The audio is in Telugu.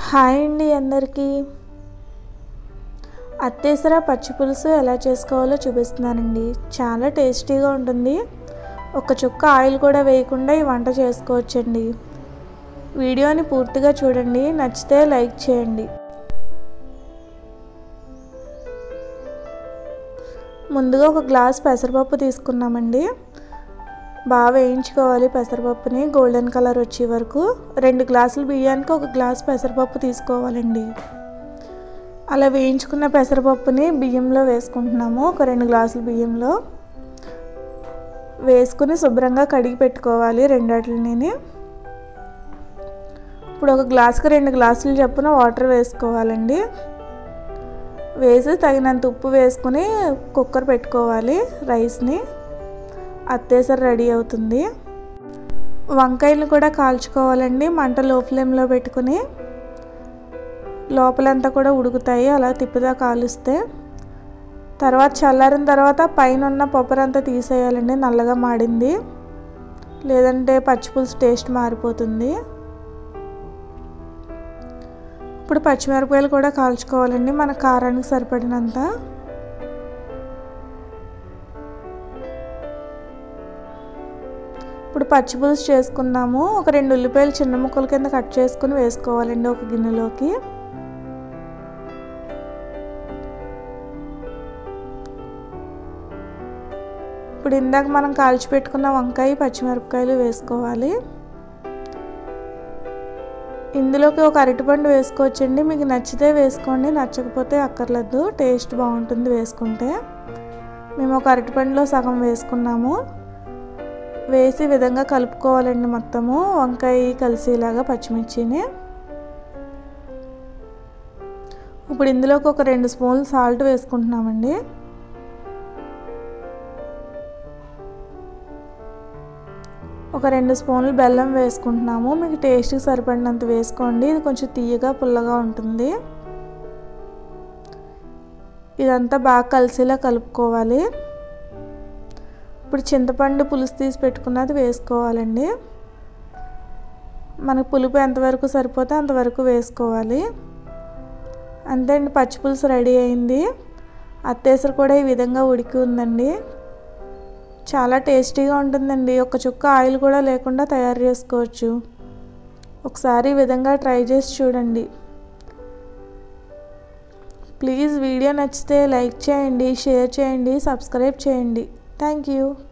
హాయ్ అండి అందరికీ అత్తేసర పచ్చి పులుసు ఎలా చేసుకోవాలో చూపిస్తున్నానండి చాలా టేస్టీగా ఉంటుంది ఒక చుక్క ఆయిల్ కూడా వేయకుండా ఈ వంట చేసుకోవచ్చండి వీడియోని పూర్తిగా చూడండి నచ్చితే లైక్ చేయండి ముందుగా ఒక గ్లాస్ పెసరపప్పు తీసుకున్నామండి బాగా వేయించుకోవాలి పెసరపప్పుని గోల్డెన్ కలర్ వచ్చే వరకు రెండు గ్లాసులు బియ్యానికి ఒక గ్లాస్ పెసరపప్పు తీసుకోవాలండి అలా వేయించుకున్న పెసరపప్పుని బియ్యంలో వేసుకుంటున్నాము ఒక రెండు గ్లాసులు బియ్యంలో వేసుకుని శుభ్రంగా కడిగి పెట్టుకోవాలి రెండట్లని ఇప్పుడు ఒక గ్లాసుకి రెండు గ్లాసులు చొప్పున వాటర్ వేసుకోవాలండి వేసి తగినంత ఉప్పు వేసుకుని కుక్కర్ పెట్టుకోవాలి రైస్ని అత్తేసరి రెడీ అవుతుంది వంకాయలు కూడా కాల్చుకోవాలండి మంట లో ఫ్లేమ్లో పెట్టుకుని లోపలంతా కూడా ఉడుకుతాయి అలా తిప్పుదా కాలుస్తే తర్వాత చల్లారిన తర్వాత పైన ఉన్న పొప్పరంతా తీసేయాలండి నల్లగా మాడింది లేదంటే పచ్చిపులుసు టేస్ట్ మారిపోతుంది ఇప్పుడు పచ్చిమిరపకాయలు కూడా కాల్చుకోవాలండి మన కారానికి సరిపడినంత ఇప్పుడు పచ్చిపులుసు చేసుకున్నాము ఒక రెండు ఉల్లిపాయలు చిన్న ముక్కల కింద కట్ చేసుకుని వేసుకోవాలండి ఒక గిన్నెలోకి ఇప్పుడు ఇందాక మనం కాల్చి పెట్టుకున్న వంకాయ పచ్చిమిరపకాయలు వేసుకోవాలి ఇందులోకి ఒక అరటిపండు వేసుకోవచ్చండి మీకు నచ్చితే వేసుకోండి నచ్చకపోతే అక్కర్లేదు టేస్ట్ బాగుంటుంది వేసుకుంటే మేము ఒక అరటిపండులో సగం వేసుకున్నాము వేసి విధంగా కలుపుకోవాలండి మొత్తము వంకాయ కలిసేలాగా పచ్చిమిర్చిని ఇప్పుడు ఇందులోకి ఒక రెండు స్పూన్లు సాల్ట్ వేసుకుంటున్నామండి ఒక రెండు స్పూన్లు బెల్లం వేసుకుంటున్నాము మీకు టేస్ట్కి సరిపడినంత వేసుకోండి ఇది కొంచెం తీయగా పుల్లగా ఉంటుంది ఇదంతా బాగా కలిసేలా కలుపుకోవాలి ఇప్పుడు చింతపండు పులుసు తీసి పెట్టుకున్నది వేసుకోవాలండి మనకు పులుపు ఎంతవరకు సరిపోతే అంతవరకు వేసుకోవాలి అంతే అండి పచ్చి పులుసు రెడీ అయింది అత్తేసరి కూడా ఈ విధంగా ఉడికి ఉందండి చాలా టేస్టీగా ఉంటుందండి ఒక చుక్క ఆయిల్ కూడా లేకుండా తయారు చేసుకోవచ్చు ఒకసారి ఈ విధంగా ట్రై చేసి చూడండి ప్లీజ్ వీడియో నచ్చితే లైక్ చేయండి షేర్ చేయండి సబ్స్క్రైబ్ చేయండి థ్యాంక్ యూ